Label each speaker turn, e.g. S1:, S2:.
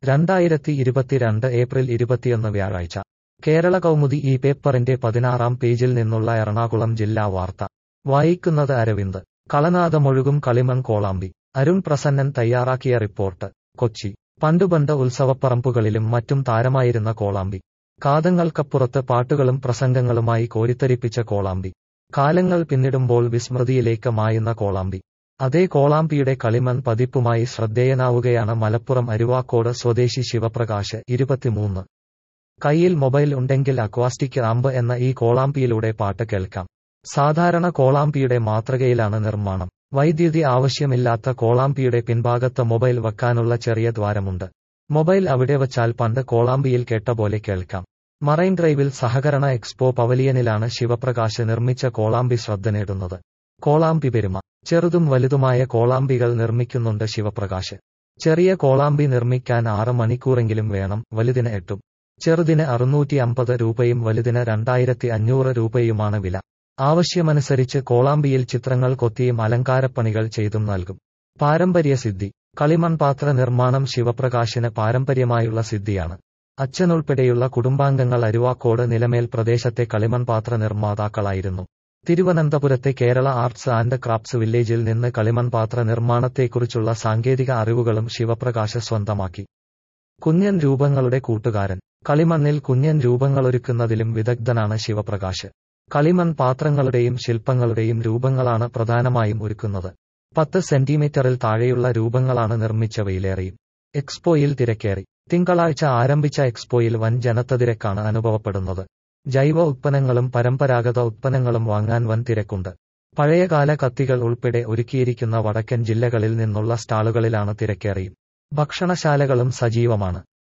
S1: രണ്ടായിരത്തി ഇരുപത്തിരണ്ട് ഏപ്രിൽ ഇരുപത്തിയൊന്ന് വ്യാഴാഴ്ച കേരള കൗമുദി ഈ പേപ്പറിന്റെ പതിനാറാം പേജിൽ നിന്നുള്ള എറണാകുളം ജില്ലാ വാർത്ത വായിക്കുന്നത് അരവിന്ദ് കളനാദമൊഴുകും കളിമൺ കോളാമ്പി അരുൺ പ്രസന്നൻ തയ്യാറാക്കിയ റിപ്പോർട്ട് കൊച്ചി പണ്ടുപണ്ട് ഉത്സവപ്പറമ്പുകളിലും മറ്റും താരമായിരുന്ന കോളാമ്പി കാതങ്ങൾക്കപ്പുറത്ത് പാട്ടുകളും പ്രസംഗങ്ങളുമായി കോരിത്തരിപ്പിച്ച കോളാമ്പി കാലങ്ങൾ പിന്നിടുമ്പോൾ വിസ്മൃതിയിലേക്ക് മായുന്ന കോളാമ്പി അതേ കോളാമ്പിയുടെ കളിമൺ പതിപ്പുമായി ശ്രദ്ധേയനാവുകയാണ് മലപ്പുറം അരുവാക്കോട് സ്വദേശി ശിവപ്രകാശ് ഇരുപത്തിമൂന്ന് കയ്യിൽ മൊബൈൽ ഉണ്ടെങ്കിൽ അക്വാസ്റ്റിക് ആമ്പ് എന്ന ഈ കോളാമ്പിയിലൂടെ പാട്ട് കേൾക്കാം സാധാരണ കോളാമ്പിയുടെ മാതൃകയിലാണ് നിർമ്മാണം വൈദ്യുതി ആവശ്യമില്ലാത്ത കോളാമ്പിയുടെ പിൻഭാഗത്ത് മൊബൈൽ വെക്കാനുള്ള ചെറിയ ദ്വാരമുണ്ട് മൊബൈൽ അവിടെ വച്ചാൽ പണ്ട് കോളാമ്പിയിൽ കേട്ട പോലെ കേൾക്കാം മറൈൻ ഡ്രൈവിൽ സഹകരണ എക്സ്പോ പവലിയനിലാണ് ശിവപ്രകാശ് നിർമ്മിച്ച കോളാമ്പി ശ്രദ്ധ നേടുന്നത് കോളാമ്പി പെരുമ ചെറുതും വലുതുമായ കോളാമ്പികൾ നിർമ്മിക്കുന്നുണ്ട് ശിവപ്രകാശ് ചെറിയ കോളാമ്പി നിർമ്മിക്കാൻ ആറ് മണിക്കൂറെങ്കിലും വേണം വലുതിന് എട്ടും ചെറുതിന് അറുന്നൂറ്റി അമ്പത് രൂപയും വലുതിന് രണ്ടായിരത്തി അഞ്ഞൂറ് രൂപയുമാണ് വില ആവശ്യമനുസരിച്ച് കോളാമ്പിയിൽ ചിത്രങ്ങൾ കൊത്തിയും അലങ്കാരപ്പണികൾ ചെയ്തും നൽകും പാരമ്പര്യ സിദ്ധി കളിമൺപാത്ര നിർമ്മാണം ശിവപ്രകാശിന് പാരമ്പര്യമായുള്ള സിദ്ധിയാണ് അച്ഛനുൾപ്പെടെയുള്ള കുടുംബാംഗങ്ങൾ അരുവാക്കോട് നിലമേൽ പ്രദേശത്തെ കളിമൺപാത്ര നിർമ്മാതാക്കളായിരുന്നു തിരുവനന്തപുരത്തെ കേരള ആർട്സ് ആൻഡ് ക്രാഫ്റ്റ്സ് വില്ലേജിൽ നിന്ന് കളിമൺപാത്ര നിർമ്മാണത്തെക്കുറിച്ചുള്ള സാങ്കേതിക അറിവുകളും ശിവപ്രകാശ് സ്വന്തമാക്കി കുഞ്ഞൻ രൂപങ്ങളുടെ കൂട്ടുകാരൻ കളിമണ്ണിൽ കുഞ്ഞൻ രൂപങ്ങളൊരുക്കുന്നതിലും വിദഗ്ധനാണ് ശിവപ്രകാശ് കളിമൺ പാത്രങ്ങളുടെയും ശില്പങ്ങളുടെയും രൂപങ്ങളാണ് പ്രധാനമായും ഒരുക്കുന്നത് പത്ത് സെന്റിമീറ്ററിൽ താഴെയുള്ള രൂപങ്ങളാണ് നിർമ്മിച്ചവയിലേറെയും എക്സ്പോയിൽ തിരക്കേറി തിങ്കളാഴ്ച ആരംഭിച്ച എക്സ്പോയിൽ വൻ ജനത്തതിരക്കാണ് അനുഭവപ്പെടുന്നത് ജൈവ ഉത്പന്നങ്ങളും പരമ്പരാഗത ഉത്പന്നങ്ങളും വാങ്ങാൻ വൻ തിരക്കുണ്ട് പഴയകാല കത്തികൾ ഉൾപ്പെടെ ഒരുക്കിയിരിക്കുന്ന വടക്കൻ ജില്ലകളിൽ നിന്നുള്ള സ്റ്റാളുകളിലാണ് തിരക്കേറിയും ഭക്ഷണശാലകളും സജീവമാണ്